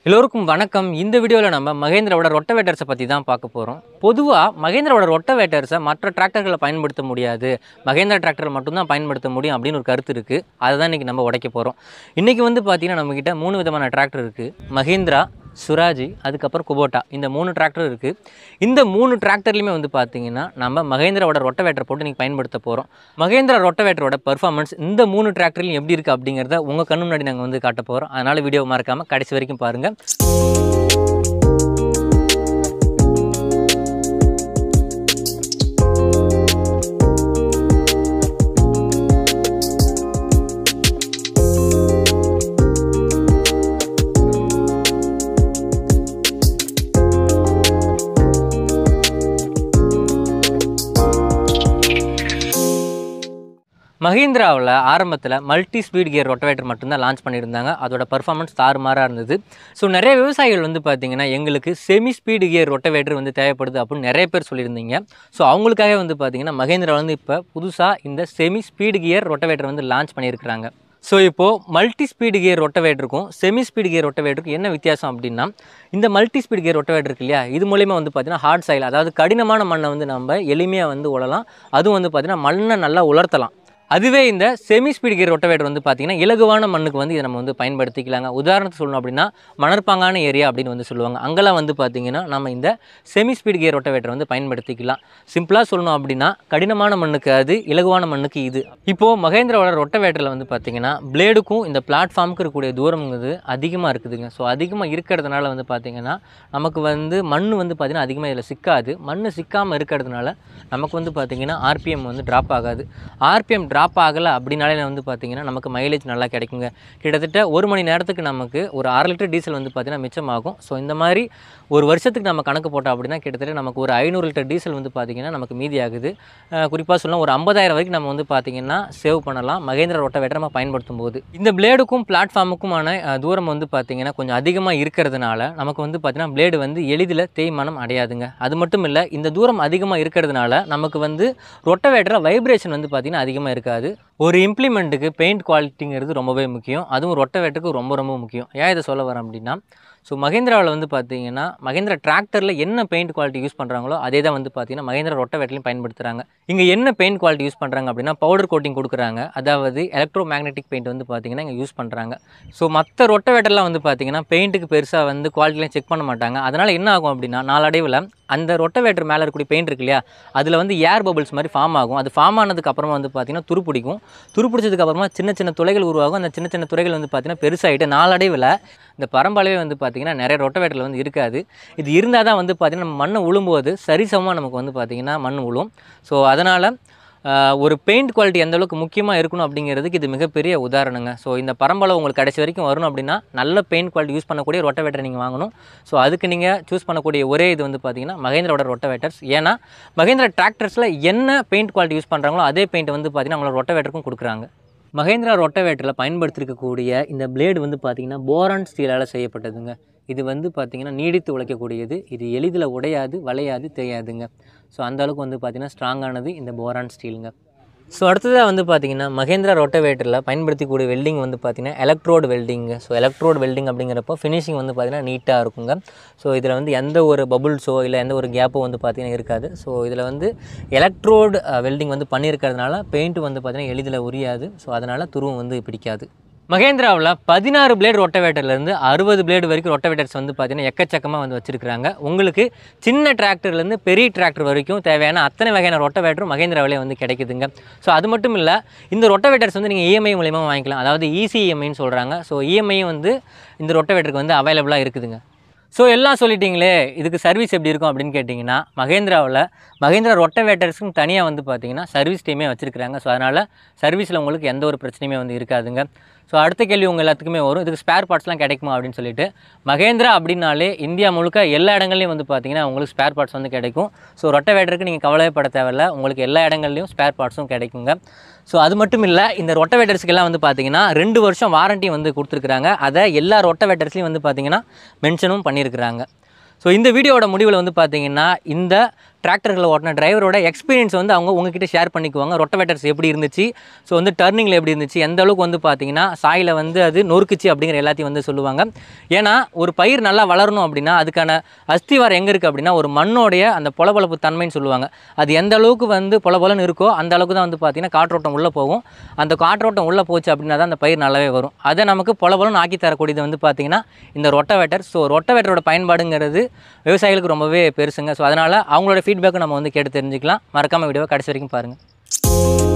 எல்லோருக்கும் வணக்கம் இந்த வீடியோவில் நம்ம மகேந்திராவோட ரொட்டவேட்டர்ஸை பற்றி தான் பார்க்க போகிறோம் பொதுவாக மகேந்திராவோட ரொட்டவேட்டர்ஸை மற்ற டிராக்டர்களை பயன்படுத்த முடியாது மகேந்திரா டிராக்டர் மட்டும்தான் பயன்படுத்த முடியும் அப்படின்னு ஒரு கருத்து இருக்குது அதை தான் இன்றைக்கி நம்ம உடைக்க போகிறோம் இன்றைக்கி வந்து பார்த்திங்கன்னா நம்மக்கிட்ட மூணு விதமான டிராக்டர் இருக்குது மகேந்திரா சுராஜி அதுக்கப்புறம் குபோட்டா இந்த மூணு டிராக்டர் இருக்குது இந்த மூணு டிராக்டர்லையுமே வந்து பார்த்தீங்கன்னா நம்ம மகேந்திராவோட ரொட்டவேட்டர் போட்டு நீங்கள் பயன்படுத்த போகிறோம் மகேந்திரா ரொட்டவேட்டரோட பர்ஃபார்மன்ஸ் இந்த மூணு டிராக்டர்லையும் எப்படி இருக்குது அப்படிங்கிறத உங்கள் கண்ணு முன்னாடி நாங்கள் வந்து காட்ட போகிறோம் அதனால் வீடியோ மறக்காமல் கடைசி வரைக்கும் பாருங்கள் மஹிந்திராவில் ஆரம்பத்தில் மல்டி ஸ்பீட் கியர் ரொட்டவேட்டர் மட்டும்தான் லான்ச் பண்ணியிருந்தாங்க அதோட பர்ஃபார்மன்ஸ் தாறுமாறாக இருந்தது ஸோ நிறைய விவசாயிகள் வந்து பார்த்தீங்கன்னா எங்களுக்கு செமி ஸ்பீடு கியர் ரொட்டவேட்டர் வந்து தேவைப்படுது அப்படின்னு நிறைய பேர் சொல்லியிருந்தீங்க ஸோ அவங்களுக்காக வந்து பார்த்தீங்கன்னா மகேந்திரா வந்து இப்போ புதுசாக இந்த செமி ஸ்பீடு கியர் ரொட்டவேட்டர் வந்து லான்ச் பண்ணியிருக்கிறாங்க ஸோ இப்போது மல்டி ஸ்பீடு கியர் ரொட்டவேட்டருக்கும் செமி ஸ்பீடு கியர் ரொட்டவேட்டருக்கும் என்ன வித்தியாசம் அப்படின்னா இந்த மல்டி ஸ்பீடு கியர் ரொட்டவேட்டர் இருக்கு இல்லையா இது மூலிமா வந்து பார்த்தீங்கன்னா ஹார்ட் சாயில் அதாவது கடினமான மண்ணை வந்து நம்ம எளிமையாக வந்து உழலாம் அதுவும் வந்து பார்த்தீங்கன்னா மண்ணை நல்லா உலர்த்தலாம் அதுவே இந்த செமி ஸ்பீடு கியர் ரொட்டவேட்டர் வந்து பார்த்திங்கன்னா இலகுவான மண்ணுக்கு வந்து இதை நம்ம வந்து பயன்படுத்திக்கலாங்க உதாரணத்துக்கு சொல்லணும் அப்படின்னா மணற்பாங்கான ஏரியா அப்படின்னு வந்து சொல்லுவாங்க அங்கெல்லாம் வந்து பார்த்திங்கன்னா நம்ம இந்த செமி ஸ்பீடு கியர் ரொட்டவேட்டர் வந்து பயன்படுத்திக்கலாம் சிம்பிளாக சொல்லணும் அப்படின்னா கடினமான மண்ணுக்கு அது இலகுவான மண்ணுக்கு இது இப்போது மகேந்திராவோட ரொட்டவேட்டரில் வந்து பார்த்திங்கன்னா பிளேடுக்கும் இந்த பிளாட்ஃபார்முக்கு இருக்கக்கூடிய தூரம்ங்கிறது அதிகமாக இருக்குதுங்க ஸோ அதிகமாக இருக்கிறதுனால வந்து பார்த்திங்கன்னா நமக்கு வந்து மண் வந்து பார்த்திங்கன்னா அதிகமாக இதில் சிக்காது மண் சிக்காமல் இருக்கிறதுனால நமக்கு வந்து பார்த்திங்கன்னா ஆர்பிஎம் வந்து ட்ராப் ஆகாது ஆர்பிஎம் ட்ராப் ஆகலை அப்படின்னாலே வந்து பார்த்திங்கன்னா நமக்கு மைலேஜ் நல்லா கிடைக்குங்க கிட்டத்தட்ட ஒரு மணி நேரத்துக்கு நமக்கு ஒரு அரை லிட்டர் டீசல் வந்து பார்த்திங்கன்னா மிச்சமாகும் ஸோ இந்த மாதிரி ஒரு வருஷத்துக்கு நம்ம கணக்கு போட்டோம் அப்படின்னா கிட்டத்தட்ட நமக்கு ஒரு ஐநூறு லிட்டர் டீசல் வந்து பார்த்திங்கன்னா நமக்கு மீதி ஆகுது குறிப்பாக சொல்லலாம் ஒரு ஐம்பதாயிரம் வரைக்கும் நம்ம வந்து பார்த்திங்கன்னா சேவ் பண்ணலாம் மகேந்திரா ரொட்டவேட்டர் நம்ம பயன்படுத்தும் போது இந்த பிளேடுக்கும் பிளாட்ஃபார்முக்குமான அஹ், தூரம் வந்து பார்த்திங்கன்னா கொஞ்சம் அதிகமாக இருக்கிறதுனால நமக்கு வந்து பார்த்திங்கன்னா பிளேடு வந்து எளிதில் தேய்மானம் அடையாதுங்க அது மட்டும் இல்லை இந்த தூரம் அதிகமாக இருக்கிறதுனால நமக்கு வந்து ரொட்டவேட்டரில் வைப்ரேஷன் வந்து பார்த்திங்கன்னா அதிகமாக இருக்காது ஒரு இம்ப்ளிமெண்ட்டுக்கு பெயிண்ட் குவாலிட்டிங்கிறது ரொம்பவே முக்கியம் அதுவும் ரொட்டவேட்டருக்கு ரொம்ப ரொம்ப முக்கியம் ஏன் இதை சொல்ல வரேன் அப்படின்னா ஸோ மகேந்திராவில் வந்து பார்த்தீங்கன்னா மகேந்திரா டிராக்டரில் என்ன பெயிண்ட் குவாலிட்டி யூஸ் பண்ணுறாங்களோ அதே தான் வந்து பார்த்தீங்கன்னா மகேந்திரா ரொட்டவேட்டர்லையும் பயன்படுத்துகிறாங்க இங்கே என்ன பெயிண்ட் குவாலிட்டி யூஸ் பண்ணுறாங்க அப்படின்னா பவுடர் கோட்டிங் கொடுக்குறாங்க அதாவது எலக்ட்ரோ மேக்னெட்டிக் பெயிண்ட் வந்து பார்த்தீங்கன்னா இங்கே யூஸ் பண்ணுறாங்க ஸோ மற்ற ரொட்டவேட்டர்லாம் வந்து பார்த்தீங்கன்னா பெயிண்ட்டுக்கு பெருசாக வந்து குவாலிட்டிலாம் செக் பண்ண மாட்டாங்க அதனால் என்ன ஆகும் அப்படின்னா நாளடைவில் அந்த ரொட்டவேட்டர் மேலே இருக்கக்கூடிய பெயிண்ட் இருக்கு இல்லையா அதில் வந்து ஏர் பபிள்ஸ் மாதிரி ஃபார்ம் ஆகும் அது ஃபார்ம் ஆனதுக்கு அப்புறமா வந்து பார்த்தீங்கன்னா துரு பிடிக்கும் துரு பிடிச்சதுக்கு அப்புறமா சின்ன சின்ன துளைகள் உருவாகும் அந்த சின்ன சின்ன துளைகள் வந்து பார்த்தீங்கன்னா பெருசாகிட்டு நாளடைவில் இந்த பரம்பளவே வந்து பார்த்திங்கன்னா நிறைய ரொட்டவேட்டரில் வந்து இருக்காது இது இருந்தால் தான் வந்து பார்த்திங்கன்னா நம்ம மண்ணை உழும்போது சரிசமமாக நமக்கு வந்து பார்த்திங்கன்னா மண் உழும் ஸோ அதனால் ஆஹ், ஒரு பெயிண்ட் குவாலிட்டி எந்த அளவுக்கு முக்கியமாக இருக்கணும் அப்படிங்கிறதுக்கு இது மிகப்பெரிய உதாரணங்க ஸோ இந்த பரம்பளை உங்களுக்கு கடைசி வரைக்கும் வரணும் அப்படின்னா நல்ல பெயிண்ட் குவாலிட்டி யூஸ் பண்ணக்கூடிய ரொட்டவேட்டர் நீங்கள் வாங்கணும் ஸோ அதுக்கு நீங்கள் சூஸ் பண்ணக்கூடிய ஒரே இது வந்து பார்த்தீங்கன்னா மகேந்திராவோட ரொட்டவேட்டர்ஸ் ஏன்னா மகேந்திரா டிராக்டர்ஸில் என்ன பெயிண்ட் குவாலிட்டி யூஸ் பண்ணுறாங்களோ அதே பெயிண்ட் வந்து பார்த்தீங்கன்னா அவங்களோட ரொட்டவேட்டருக்கும் கொடுக்குறாங்க மகேந்திரா ரொட்டவேட்டரில் பயன்படுத்திருக்கக்கூடிய இந்த பிளேடு வந்து பார்த்திங்கன்னா போரான் ஸ்டீலால் செய்யப்பட்டதுங்க இது வந்து பார்த்திங்கன்னா நீடித்து உழைக்கக்கூடியது இது எளிதில் உடையாது வளையாது தேயாதுங்க ஸோ அந்த அளவுக்கு வந்து பார்த்திங்கன்னா ஸ்ட்ராங்கானது இந்த போரான் ஸ்டீலுங்க ஸோ அடுத்ததாக வந்து பார்த்திங்கன்னா மகேந்திரா ரொட்டவேட்டரில் பயன்படுத்தக்கூடிய வெல்டிங் வந்து பார்த்திங்கன்னா electrode welding so electrode welding அப்படிங்கிறப்போ ஃபினிஷிங் வந்து பார்த்திங்கன்னா நீட்டாக இருக்குங்க ஸோ இதில் வந்து எந்த ஒரு பபுள்ஸோ இல்லை எந்த ஒரு கேப்போ வந்து பார்த்திங்கன்னா இருக்காது ஸோ இதில் வந்து எலக்ட்ரோடு வெல்டிங் வந்து பண்ணியிருக்கிறதுனால பெயிண்ட் வந்து பார்த்திங்கன்னா எளிதில் உரியாது ஸோ அதனால் துருவம் வந்து பிடிக்காது மகேந்திராவில் பதினாறு பிளேடு ரொட்டவேட்டர்லேருந்து அறுபது பிளேடு வரைக்கும் ரொட்டவேட்டர்ஸ் வந்து பார்த்திங்கன்னா எக்கச்சக்கமாக வந்து வச்சுருக்காங்க உங்களுக்கு சின்ன டிராக்டர்லேருந்து பெரிய டிராக்டர் வரைக்கும் தேவையான அத்தனை வகையான ரொட்டவேட்டரும் மகேந்திராவிலே வந்து கிடைக்குதுங்க ஸோ அது மட்டும் இல்லை இந்த ரொட்டவேட்டர்ஸ் வந்து நீங்கள் இஎம்ஐ மூலியமாக வாங்கிக்கலாம் அதாவது இசிஇஎம்ஐன்னு சொல்கிறாங்க ஸோ இஎம்ஐயும் வந்து இந்த ரொட்டவேட்டருக்கு வந்து அவைலபிளாக இருக்குதுங்க ஸோ எல்லாம் சொல்லிட்டீங்களே இதுக்கு சர்வீஸ் எப்படி இருக்கும் அப்படின்னு கேட்டிங்கன்னா மகேந்திராவில் மகேந்திரா ரொட்டவேட்டர்ஸ்க்கும் தனியாக வந்து பார்த்தீங்கன்னா சர்வீஸ் டீமே வச்சுருக்காங்க ஸோ அதனால் சர்வீஸில் உங்களுக்கு எந்த ஒரு பிரச்சனையுமே வந்து இருக்காதுங்க ஸோ அடுத்த கேள்வி உங்கள் எல்லாத்துக்குமே வரும் இதுக்கு ஸ்பேர் பார்ட்ஸ்லாம் கிடைக்குமா அப்படின்னு சொல்லிட்டு மகேந்திரா அப்படின்னாலே இந்தியா முழுக்க எல்லா இடங்கள்லையும் வந்து பார்த்தீங்கன்னா உங்களுக்கு ஸ்பேர் பார்ட்ஸ் வந்து கிடைக்கும் ஸோ ரொட்டவேட்டருக்கு நீங்கள் கவலைப்பட தேவையில்ல உங்களுக்கு எல்லா இடங்கள்லையும் ஸ்பேர் பார்ட்ஸும் கிடைக்குங்க ஸோ அது மட்டும் இல்லை இந்த ரொட்டவேட்டர்ஸ்க்கெல்லாம் வந்து பார்த்தீங்கன்னா ரெண்டு வருஷம் வாரண்ட்டி வந்து கொடுத்துருக்குறாங்க அதை எல்லா ரொட்டவேட்டர்ஸ்லையும் வந்து பார்த்தீங்கன்னா மென்ஷனும் பண்ணியிருக்கிறாங்க ஸோ இந்த வீடியோவோட முடிவில் வந்து பார்த்தீங்கன்னா இந்த டிராக்டர்களை ஓட்டின டிரைவரோட எக்ஸ்பீரியன்ஸ் வந்து அவங்க உங்ககிட்ட ஷேர் பண்ணிக்குவாங்க ரொட்டவேட்டர்ஸ் எப்படி இருந்துச்சு ஸோ வந்து டர்னிங்கில் எப்படி இருந்துச்சு எந்த அளவுக்கு வந்து பார்த்தீங்கன்னா சாயில் வந்து அது நொறுக்குச்சு அப்படிங்கிற எல்லாத்தையும் வந்து சொல்லுவாங்க ஏன்னா ஒரு பயிர் நல்லா வளரணும் அப்படின்னா அதுக்கான அஸ்திவாரம் எங்கே இருக்குது அப்படின்னா ஒரு மண்ணோடைய அந்த பொலபொலப்பு தன்மைன்னு சொல்லுவாங்க அது எந்த அளவுக்கு வந்து பொலபொலன்னு இருக்கோ அந்த அளவுக்கு தான் வந்து பார்த்தீங்கன்னா காற்றோட்டம் உள்ளே போகும் அந்த காற்றோட்டம் உள்ளே போச்சு அப்படின்னா தான் அந்த பயிர் நல்லாவே வரும் அதை நமக்கு பொலபொலன்னு ஆக்கி தரக்கூடியது வந்து பார்த்தீங்கன்னா இந்த ரொட்டவேட்டர் ஸோ ரொட்டவேட்டரோட பயன்பாடுங்கிறது விவசாயிகளுக்கு ரொம்பவே பெருசுங்க ஸோ அதனால் அவங்களோட ஃபீட்பேக்கை நம்ம வந்து கேட்டு தெரிஞ்சுக்கலாம் மறக்காமல் வீடியோவை கடைசி வரைக்கும் பாருங்கள்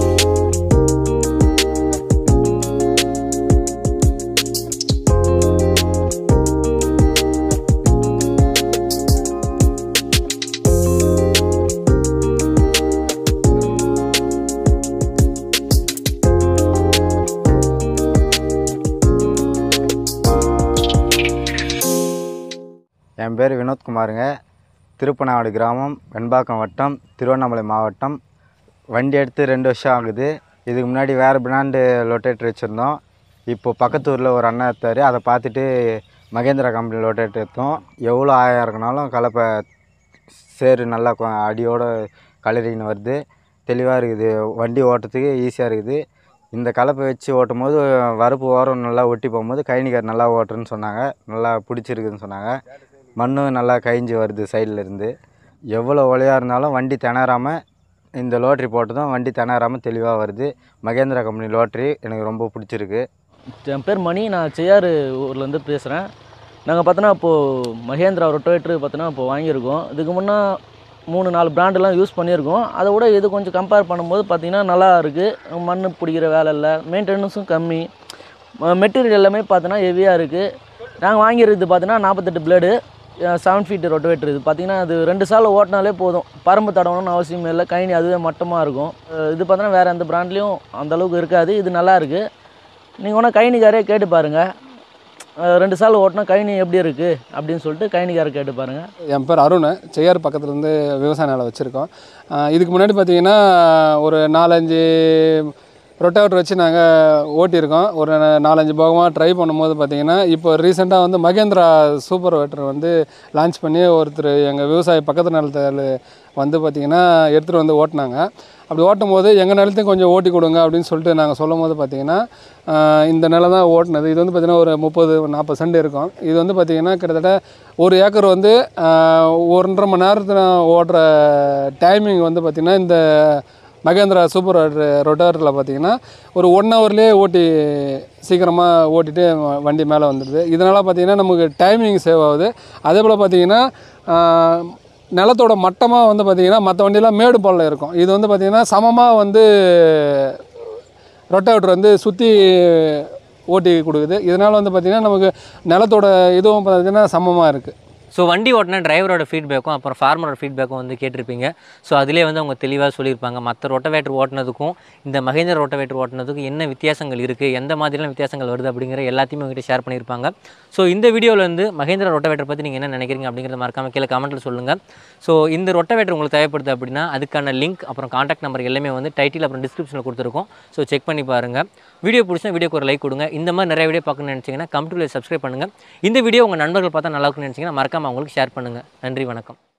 என் பேர் வினோத்குமாருங்க திருப்பனாடு கிராமம் வெண்பாக்கம் வட்டம் திருவண்ணாமலை மாவட்டம் வண்டி எடுத்து ரெண்டு வருஷம் ஆகுது இதுக்கு முன்னாடி வேறு பிராண்டு லொட்டேட்டர் வச்சுருந்தோம் இப்போ பக்கத்து ஊரில் ஒரு அண்ணன் எடுத்தார் அதை பார்த்துட்டு மகேந்திரா கம்பெனி லொட்டேட்டர் எடுத்தோம் எவ்வளோ ஆயம் இருக்குனாலும் கலப்பை சேறு நல்லா கொ- அடியோட கலரின்னு வருது தெளிவாக இருக்குது வண்டி ஓட்டுறதுக்கு ஈஸியாக இருக்குது இந்த கலப்பை வச்சு ஓட்டும் போது வரப்பு ஓரம் நல்லா ஒட்டி போகும்போது கைனிக்கார் நல்லா ஓட்டுறேன்னு சொன்னாங்க நல்லா பிடிச்சிருக்குதுன்னு சொன்னாங்க மண்ணும் நல்லா கழிஞ்சு வருது சைடில் இருந்து எவ்வளோ ஒலையாக இருந்தாலும் வண்டி திணறாமல் இந்த லோட்ரி போட்டதும் வண்டி திணறாமல் தெளிவாக வருது மகேந்திரா கம்பெனி லோட்ரி எனக்கு ரொம்ப பிடிச்சிருக்கு என் பேர் மணி நான் செய்யாறு ஊர்லேருந்து பேசுகிறேன் நாங்கள் பார்த்தோன்னா இப்போது மகேந்திரா ரொட்டோவேட்ரு பார்த்தோன்னா இப்போ வாங்கியிருக்கோம் இதுக்கு முன்னே மூணு நாலு பிராண்டெலாம் யூஸ் பண்ணியிருக்கோம் அதை விட இது கொஞ்சம் கம்பேர் பண்ணும்போது பார்த்திங்கன்னா நல்லா இருக்குது மண் பிடிக்கிற வேலை இல்லை மெயின்டெனன்ஸும் கம்மி மெட்டீரியல் எல்லாமே பார்த்தோன்னா ஹெவியாக இருக்குது நாங்கள் வாங்கியிருக்கிறது பார்த்தீங்கன்னா நாற்பத்தெட்டு பிளேடு செவன் ஃபீட் ரொட்டோவேட்டர் இது பார்த்தீங்கன்னா அது ரெண்டு சால் ஓட்டினாலே போதும் பரம்பு தடவணும்னு அவசியம் இல்லை கைனி அதுவே மட்டமாக இருக்கும் அஹ் இது பார்த்தோன்னா வேறு எந்த பிராண்ட்லேயும் அந்தளவுக்கு இருக்காது இது நல்லா இருக்குது நீங்கள் வேணால் கைனிக்காரே கேட்டு பாருங்கள் அஹ் ரெண்டு சால் ஓட்டினா கைனி எப்படி இருக்குது அப்படின்னு சொல்லிட்டு கைனிக்காரை கேட்டு பாருங்கள் என் பேர் அருண் செய்யார் பக்கத்துலேருந்து விவசாய நிலம் வச்சுருக்கோம் இதுக்கு முன்னாடி பார்த்தீங்கன்னா ஒரு நாலஞ்சு ரொட்டேட்டர் வச்சு நாங்கள் ஓட்டியிருக்கோம் ஒரு நாலஞ்சு போகமாக ட்ரை பண்ணும்போது பார்த்தீங்கன்னா இப்போ ரீசெண்டாக வந்து மகேந்திரா சூப்பர் வெட்டர் வந்து லான்ச் பண்ணி ஒருத்தர் எங்கள் விவசாய பக்கத்து நிலத்தில் வந்து பார்த்திங்கன்னா எடுத்துகிட்டு வந்து ஓட்டினாங்க அப்படி ஓட்டும் போது எங்கள் நிலத்தையும் கொஞ்சம் ஓட்டி கொடுங்க அப்படின்னு சொல்லிட்டு நாங்கள் சொல்லும் போது பார்த்தீங்கன்னா ஆஹ் இந்த நிலம் தான் ஓட்டினது இது வந்து பார்த்திங்கன்னா ஒரு முப்பது நாற்பது சென்ட் இருக்கும் இது வந்து பார்த்திங்கன்னா கிட்டத்தட்ட ஒரு ஏக்கர் வந்து ஆஹ் ஒன்றரை மணி நேரத்தில் ஓடுற டைமிங் வந்து பார்த்திங்கன்னா இந்த மகேந்திரா சூப்பர் ரொட்டேட்டரில் பார்த்தீங்கன்னா ஒரு ஒன் ஹவர்லேயே ஓட்டி சீக்கிரமாக ஓட்டிட்டு வ- வண்டி மேலே வந்துடுது இதனால் பார்த்தீங்கன்னா நமக்கு டைமிங் சேவ் ஆகுது அதே போல் பார்த்தீங்கன்னா ஆஹ், நிலத்தோட மட்டமாக வந்து பார்த்திங்கன்னா மற்ற வண்டியெல்லாம் மேடு பள்ளம் இருக்கும் இது வந்து பார்த்திங்கன்னா சமமாக வந்து ரொட்டேட்டர் வந்து சுற்றி ஓட்டி கொடுக்குது இதனால் வந்து பார்த்திங்கன்னா நமக்கு நிலத்தோட இதுவும் பார்த்திங்கன்னா சமமாக இருக்குது ஸோ வண்டி ஓட்டின டிரைவரோட ஃபீட்பேக்கும் அப்புறம் ஃபார்மரோட ஃபீட்பேக்கும் வந்து கேட்டிருப்பீங்க ஸோ அதிலே வந்து அவங்க தெளிவாக சொல்லியிருப்பாங்க மற்ற ரொட்டவேட்டர் ஓட்டினதுக்கும் இந்த மகேந்திர ரொட்டவேட்டர் ஓட்டினதுக்கும் என்ன வித்தியாசங்கள் இருக்குது எந்த மாதிரிலாம் வித்தியாசங்கள் வருது அப்படிங்கிற எல்லாத்தையுமே உங்ககிட்ட ஷேர் பண்ணியிருப்பாங்க ஸோ இந்த வீடியோவில் வந்து மகேந்திர ரொட்டவேட்டர் பற்றி நீங்கள் என்ன நினைக்கிறீங்க அப்படிங்கிறத மறக்காம கீழே கமெண்ட்டில் சொல்லுங்கள் ஸோ இந்த ரொட்டவேட்டர் உங்களுக்கு தேவைப்படுது அப்படின்னா அதுக்கான லிங்க் அப்புறம் காண்டாக்ட் நம்பர் எல்லாமே வந்து டைட்டில் அப்புறம் டிஸ்கிரிப்ஷனில் கொடுத்துருக்கோம் ஸோ செக் பண்ணி பாருங்கள் வீடியோ பிடிச்சா வீடியோக்கு ஒரு லைக் கொடுங்க இந்த மாதிரி நிறைய வீடியோ பார்க்கணும்னு நினச்சிங்கன்னா கம்ப்யூட்டரில் சப்ஸ்கிரைப் பண்ணுங்கள் இந்த வீடியோ உங்கள் நண்பர்கள் பார்த்தா நல்லா இருக்குன்னு நினச்சிங்கன்னா மறக்காம அவங்களுக்கு ஷேர் பண்ணுங்கள் நன்றி வணக்கம்